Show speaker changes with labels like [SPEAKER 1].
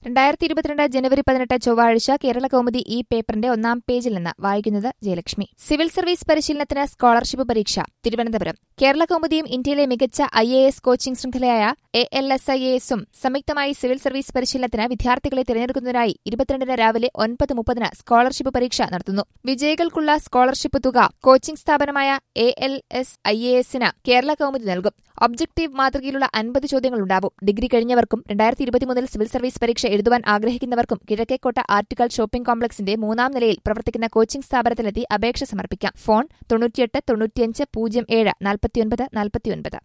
[SPEAKER 1] രണ്ടായിരത്തി ഇരുപത്തിരണ്ട് ജനുവരി പതിനെട്ട് ചൊവ്വാഴ്ച കേരള കൗമുദി ഈ പേപ്പറിന്റെ ഒന്നാം പേജിൽ നിന്ന് വായിക്കുന്നത് ജയലക്ഷ്മി സിവിൽ സർവീസ് പരിശീലനത്തിന് സ്കോളർഷിപ്പ് പരീക്ഷ തിരുവനന്തപുരം കേരള കൗമുദിയും ഇന്ത്യയിലെ മികച്ച ഐ എ എസ് കോച്ചിംഗ് ശൃംഖലയായ A L S I A എസും സംയുക്തമായി സിവിൽ സർവീസ് പരിശീലനത്തിന് വിദ്യാർത്ഥികളെ തിരഞ്ഞെടുക്കുന്നതിനായി ഇരുപത്തിരണ്ടിന് രാവിലെ ഒൻപത് മുപ്പതിന് സ്കോളർഷിപ്പ് പരീക്ഷ നടത്തുന്നു വിജയികൾക്കുള്ള സ്കോളർഷിപ്പ് തുക കോച്ചിംഗ് സ്ഥാപനമായ A L S I A എസിന് കേരള കൗമുദി നൽകും ഒബ്ജക്ടീവ് മാതൃകയിലുള്ള അൻപത് ചോദ്യങ്ങളുണ്ടാവും ഡിഗ്രി കഴിഞ്ഞവർക്കും രണ്ടായിരത്തി ഇരുപത്തിമൂന്നിൽ സിവിൽ സർവീസ് പരീക്ഷ എഴുതുവാൻ ആഗ്രഹിക്കുന്നവർക്കും കിഴക്കേക്കോട്ട ആർട്ടിക്കൽ ഷോപ്പിംഗ് കോംപ്ലക്സിന്റെ മൂന്നാം നിലയിൽ പ്രവർത്തിക്കുന്ന കോച്ചിംഗ് സ്ഥാപനത്തിലെത്തി അപേക്ഷ സമർപ്പിക്കാം ഫോൺ തൊണ്ണൂറ്റിയെട്ട് തൊണ്ണൂറ്റിയഞ്ച് പൂജ്യം ഏഴ് നാൽപ്പത്തിയൊൻപത് നാൽപ്പത്തിയൊൻപത്